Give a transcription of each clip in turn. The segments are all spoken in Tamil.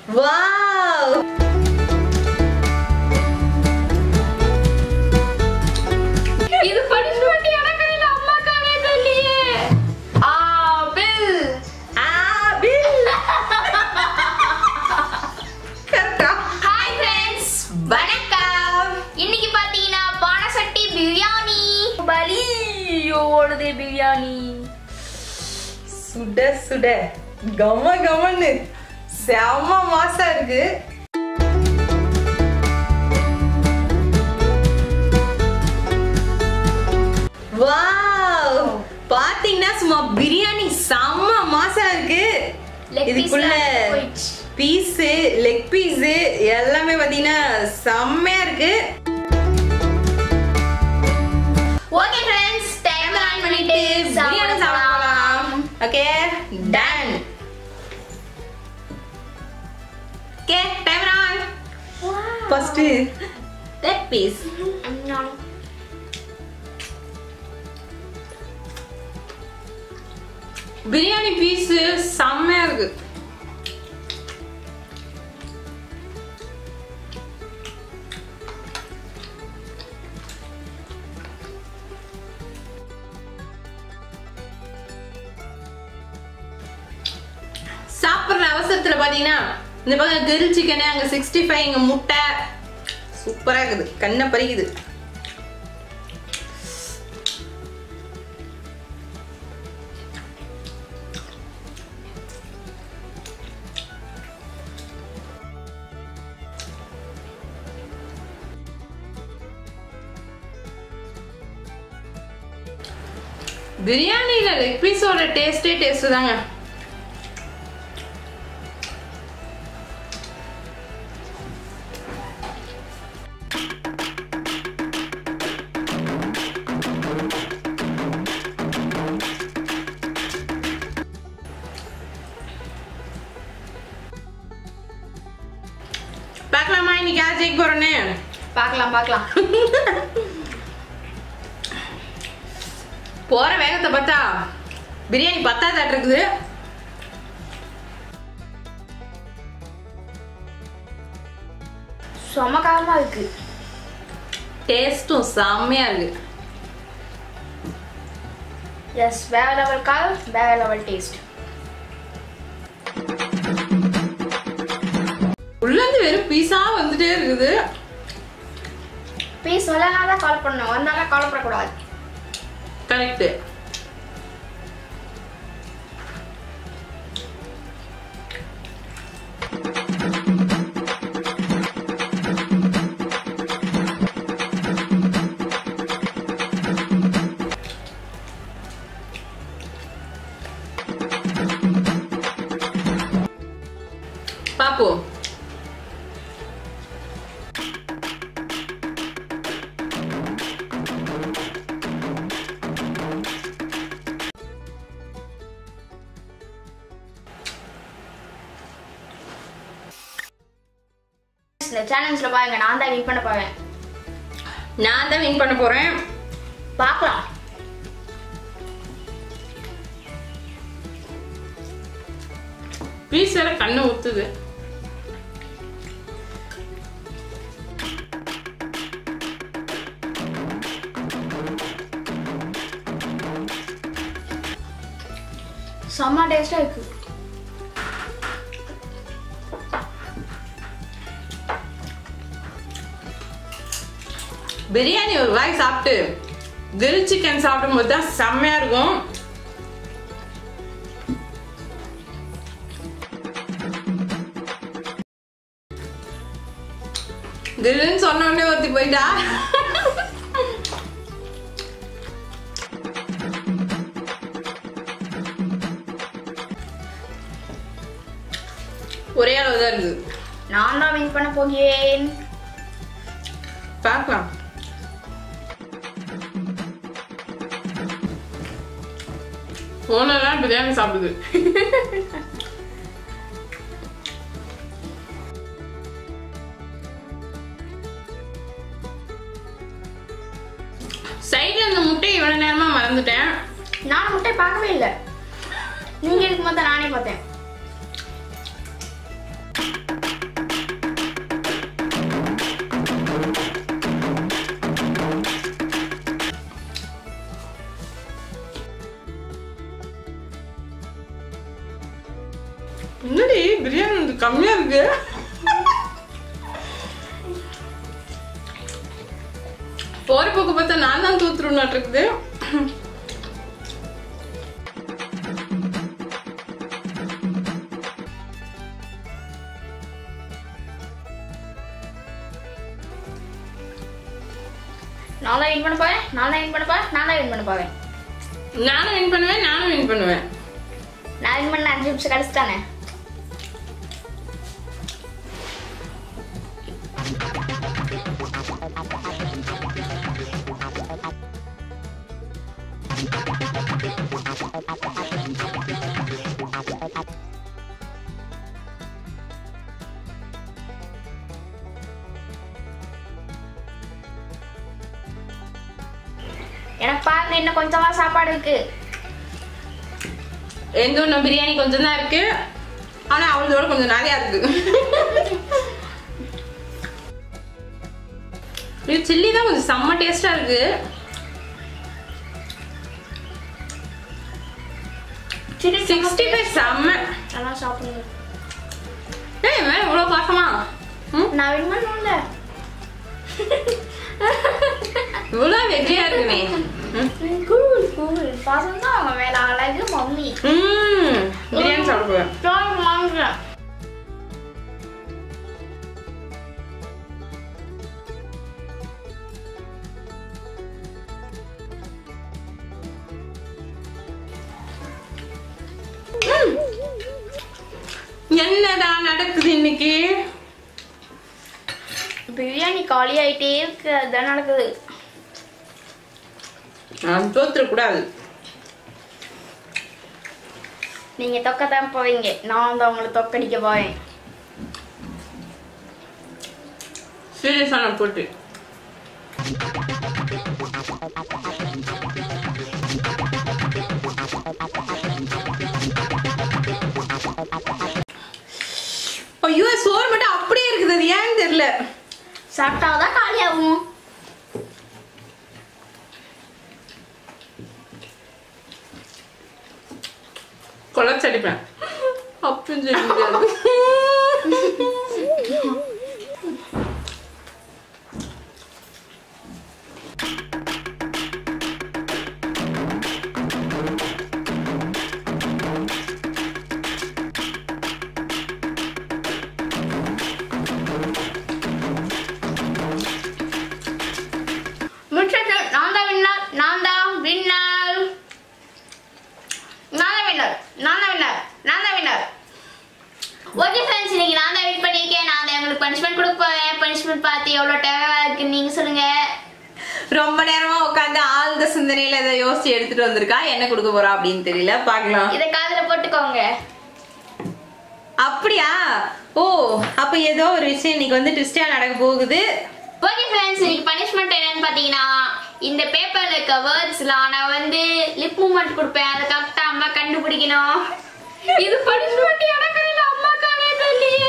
வாவ் இது பனிஷ்மெண்ட் எனக்கு இல்ல அம்மாக்காவே தெரியலையே ஆப்பிள் ஆபில் கரெக்டா ஹாய் ஃப்ரெண்ட்ஸ் வணக்கம் இன்னைக்கு பாத்தீங்கன்னா பானசட்டி பிரியாணி பலி ஓடுதே பிரியாணி சுட சுட கம கமன்னு செம்ம மாசா இருக்கு வாவ் பாத்தீங்கன்னா சும்மா பிரியாணி செம்ம மாசா இருக்கு Leg piece இதுக்குள்ள எல்லாம் போயிடுச்சு. பீஸ் லெக் பீஸ் எல்லாமே பாத்தீங்கன்னா செம்மையா இருக்கு ஓகே ஃப்ரெண்ட்ஸ் டைம் ஆன் பண்ணிட்டு பிரியாணி சாப்பிடலாம் சாப்பிடலாம் okay done okay time on first leg piece biryani piece செம்மையா இருக்கு சாப்பிடுற அவசரத்துல பாத்தீங்கன்னா இந்த பக்கம் கிரில் சிக்கனு அங்க சிக்ஸ்டி ஃபைவ் இங்க முட்டை சூப்பரா இருக்குது கண்ணை பறிக்குது பிரியாணியில லெக் பீஸோட டேஸ்டே டேஸ்ட் தாங்க பார்க்கலாமா இன்னைக்கு யார் ஜெயிக்க போறேன்னு பார்க்கலாம் பார்க்கலாம் போற வேகத்தை பார்த்தா பிரியாணி பத்தாதாட்டு இருக்குது செம காரமா இருக்கு டேஸ்டும் செம்மையா இருக்கு எஸ் வேற லெவல் கால் வேற லெவல் டேஸ்ட் உள்ள இருந்து வெறும் பீஸா வந்துட்டே இருக்குது பீஸ் வரலனா தான் கால் பண்ணணும் வந்தாலும் கால் பண்ணக்கூடாது கரெக்ட் பாப்போம் இந்த சேலஞ்சில் பாருங்க நான் தான் வின் பண்ண போறேன் நான் தான் வின் பண்ண போறேன் பார்க்கலாம் பீஸ் எல்லாம் கண்ணு ஊத்துது செம்ம டேஸ்டா இருக்கு பிரியாணி ஒரு வாய் சாப்பிட்டு கிரில் சிக்கன் சாப்பிடும்போது தான் செம்மையா இருக்கும் கிரில்னு சொன்ன உடனே ஒருத்தி போயிட்டா ஒரே அளவு தான் இருக்குது நான் தான் வின் பண்ண போகிறேன் பார்க்கலாம் ஓனர்லாம் பிரியாணி சாப்பிடுது சைடுல இந்த முட்டையை இவ்வளவு நேரமா மறந்துட்டேன் நான் முட்டை பார்க்கவே இல்லை நீங்க எடுக்கும் போது நானே பார்த்தேன் கம்மியா இருக்கு போற போக்கு பார்த்தா நான் தான் தூத்துருன்னாட்டு இருக்குது நான் தான் வின் பண்ண போறேன் நான் தான் வின் பண்ண போறேன் நான் தான் வின் பண்ண போறேன் நானும் வின் பண்ணுவேன் நானும் வின் பண்ணுவேன் நான் வின் பண்ண அஞ்சு நிமிஷம் கழிச்சுட்டானே எனக்கு பாருங்க இன்னும் கொஞ்சமா சாப்பாடு இருக்கு எந்த ஒன்று பிரியாணி கொஞ்சம் தான் இருக்கு ஆனா அவளதோட கொஞ்சம் நிறையா இருக்கு இது சில்லி தான் கொஞ்சம் செம்ம டேஸ்டா இருக்கு சரி சிக்ஸ்டி ஃபைவ் செம்ம நல்லா சாப்பிடுங்க ஏய் மேல இவ்வளோ பாசமா ம் நான் வின் பண்ணல இவ்வளோ வெற்றியா இருக்குமே ம். கூல் கூல் பசங்க தான் அவங்க மேல அழகு மம்மி ம் பிரியாணி சாப்பிட போவேன் வாங்குறேன் என்னடா நடக்குது இன்னைக்கு பிரியாணி காலி ஆயிட்டே இருக்கு அதுதான் நடக்குது நான் தோத்துறக்கூடாது நீங்க தொக்கத்தான் போவீங்க நான் வந்து அவங்கள தொக்கடிக்க போறேன் சீரியஸான போட்டு ஐயோ சோறு மட்டும் அப்படியே இருக்குது அது ஏன்னு தெரியல சாப்பிட்டாதான் காலி ஆகும் கொலைச்சடிப்பேன் அப்படின்னு சொல்ல முடியாது முடிச்சது நான் தான் வின்னர் நான் தான் வின்னர் நான் தான் வின்னர் நான் தான் வின்னர் நான் தான் வின்னர் ஓகே ஃப்ரெண்ட்ஸ் இன்னைக்கு நான் தான் வின் பண்ணியிருக்கேன் நான் தான் உங்களுக்கு பனிஷ்மெண்ட் கொடுக்க போறேன் பனிஷ்மெண்ட் பார்த்து எவ்வளோ டேவா இருக்கு நீங்க சொல்லுங்க ரொம்ப நேரமா உட்காந்து ஆழ்ந்த சிந்தனையில இதை யோசிச்சு எடுத்துட்டு வந்திருக்கா என்ன கொடுக்க போறா அப்படின்னு தெரியல பார்க்கலாம் இதை காதுல போட்டுக்கோங்க அப்படியா ஓ அப்ப ஏதோ ஒரு விஷயம் இன்னைக்கு வந்து ட்விஸ்டா நடக்க போகுது ஓகே ஃப்ரெண்ட்ஸ் இன்னைக்கு பனிஷ்மெண்ட் என்னன்னு பார்த்தீங்கன்னா இந்த பேப்பர்ல இருக்க வேர்ட்ஸ்லாம் நான் வந்து லிப் மூமெண்ட் கொடுப்பேன் அதை கரெக்டாக அம்மா கண்டுபிடிக்கணும் இது பனிஷ்மெண்ட் எனக்கு இல்ல அம்மாக்கானே தெரியலையே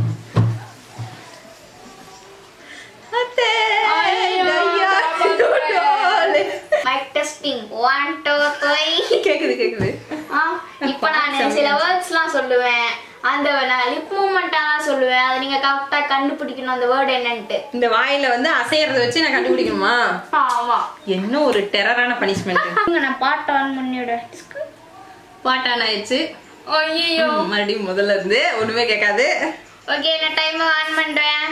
அத்தை, ஐயோ, ஐயா, பாப்பா. Mike testing one two three கேக்குது கேக்குது இப்போ நான் சில வேர்ட்ஸ்லாம் சொல்லுவேன் அந்த நான் லிப் மூமெண்ட்டாலாம் சொல்லுவேன் அதை நீங்க கரெக்டாக கண்டுபிடிக்கணும் அந்த வேர்டு என்னன்ட்டு இந்த வாயில வந்து அசையறத வச்சு நான் கண்டுபிடிக்கணுமா ஆமா என்ன ஒரு டெரரான பனிஷ்மெண்ட் இங்க நான் பாட்டு ஆன் பண்ணிவிட பாட்டான் ஆயிடுச்சு ஐயோ ம், மறுபடியும் முதல்ல இருந்து ஒண்ணுமே கேட்காது ஓகே நான் டைம் ஆன் பண்றேன்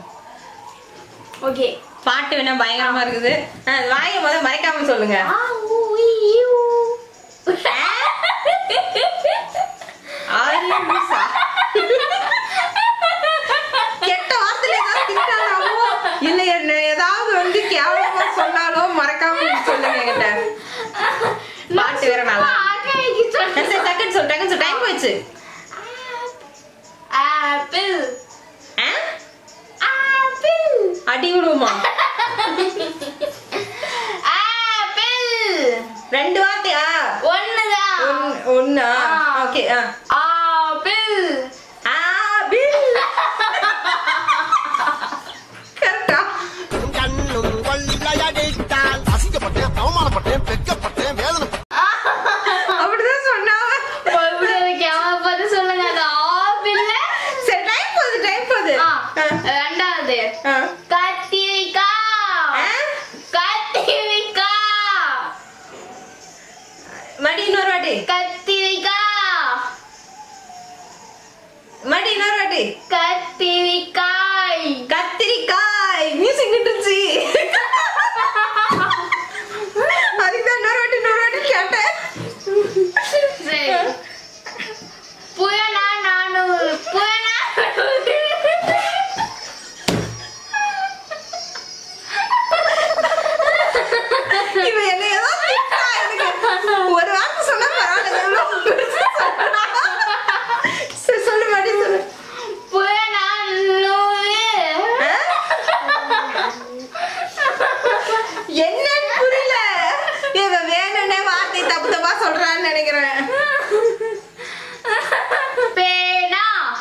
ஓகே பாட்டு வேணா பயங்கரமா இருக்குது ஆ, வாயை முதல்ல மறைக்காம சொல்லுங்க ஆ ஊ ஈ, ஈ, ஊ. ஆரிய மூசா. கெட்ட வார்த்தையில ஏதாவது திட்டாலாமோ இல்ல என்ன ஏதாவது வந்து கேவலமா சொன்னாலோ மறக்காம சொல்லுங்க என்கிட்ட பாட்டு வேற நல்லா ஆகாய்க்கு சொன்னேன். சரி டக்குன்னு சொல்லு டக்குன்னு சொல்லு டைம் போயிடுச்சு ஆப்பிள் ஆ? ஆப்பிள் அடி விடுவோமா ஆப்பிள் ரெண்டு வார்த்தையா ஒண்ணுதான் ஒன்- ஒண்ணா ஆ. ஓகே ஆ ஆப்பிள் ஆபில் கரெக்டா கண்ணும் கொள்ளையடித்தால் அசிங்கப்பட்டேன் அவமானப்பட்டேன் வெட்கப்பட்டேன் வேதனைப்பட்டேன் அப்படிதான் சொன்னாங்க மறுபடியும் கேமரா பார்த்து சொல்லுங்க அது ஆப்பிள்ல சரி ஆ. ரெண்டாவது ஆ. கத்திரிக்காய் ஆ? கத்திரிக்காய் மடி இன்னொரு வாட்டி கத்திரிக்காய் மடி இன்னொரு வாட்டி கத்திரிக்காய் கத்திரிக்காய் மியூசிக் நின்றுச்சு அதுக்கு தான் இன்னொரு வாட்டி இன்னொரு வாட்டி கேட்டேன் சரி புயலா நானூறு புயலா இவ என்ன ஏதோ திட்டா எனக்கு ஒரு வார்த்தை சொன்னா பரவாயில்ல எவ்வளவு பெருசா சொன்னா. சரி சொல்லு மடி சொல்லு புயலா நூறு ஆ? என்னன்னு புரியல இவ வேணும்னே வார்த்தை தப்பு தப்பா சொல்றான்னு நினைக்கிறேன் பேனா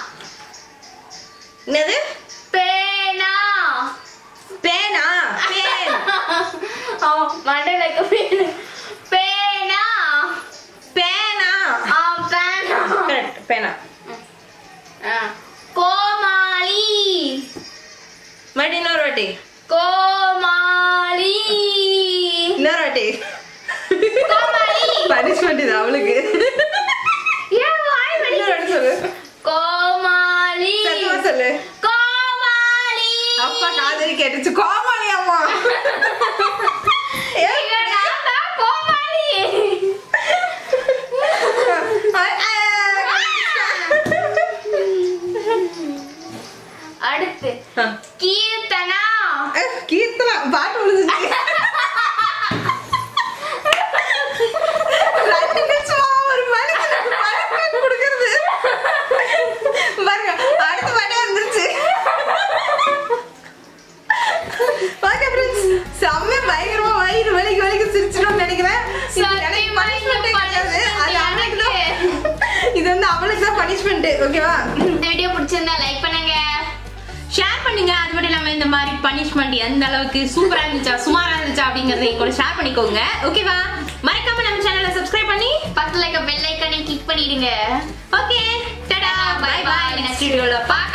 என்னது பேனா பேனா பேன் ஆமா மண்டையில இருக்க பேனா பேனா பேனா ஆ பேனா Correct, பேனா ஆ. கோமாளி மறுபடியும் இன்னொரு வாட்டி கோமாளி இன்னொரு வாட்டி கோமாளி பனிஷ்மெண்ட் இது அவளுக்கு ஏன் வாய் வலி இன்னொரு வாட்டி சொல்லு கோமாளி சத்தமா சொல்லு கோமாளி அப்பா காதலி கேட்டுச்சு கோமாளி அம்மா ஏய், இங்க நான் தான் கோமாளி ஆ, அடுத்து ஆ. கீர்த்தனா ஏ, கீர்த்தனா பாட்டு விழுந்துச்சு ரெண்டு நிமிஷமா ஒரு மனுஷனுக்கு punishment கொடுக்கறது. பாருங்க, அடுத்த பாட்டே வந்துருச்சு. Okay friends, செம்ம பயங்கரமா வயிறு வலிக்கு வலிக்கு சிரிச்சிட்டோம்னு நினைக்கிறேன். இது எனக்கு சத்தியமா punishment இந்த கிடையாது. அது punishment அவளுக்கு தான். எனக்கு. இது வந்து அவளுக்கு தான் பனிஷ்மெண்ட் ஓகேவா இந்த வீடியோ பிடிச்சிருந்தா லைக் பண்ணுங்க ஷேர் பண்ணுங்க அது மட்டும் இல்லாம இந்த மாதிரி பனிஷ்மெண்ட் எந்த அளவுக்கு சூப்பரா இருந்துச்சா சுமாரா இருந்துச்சா அப்படிங்கறத என் கூட ஷேர் பண்ணிக்கோங்க ஓகேவா மறக்காம நம்ம சேனலை சப்ஸ்கிரைப் பண்ணி பக்கத்துல இருக்க பெல் ஐக்கானை கிளிக் பண்ணிடுங்க ஓகே டடா பை பை நெக்ஸ்ட் வீடியோல பார்க்கலாம்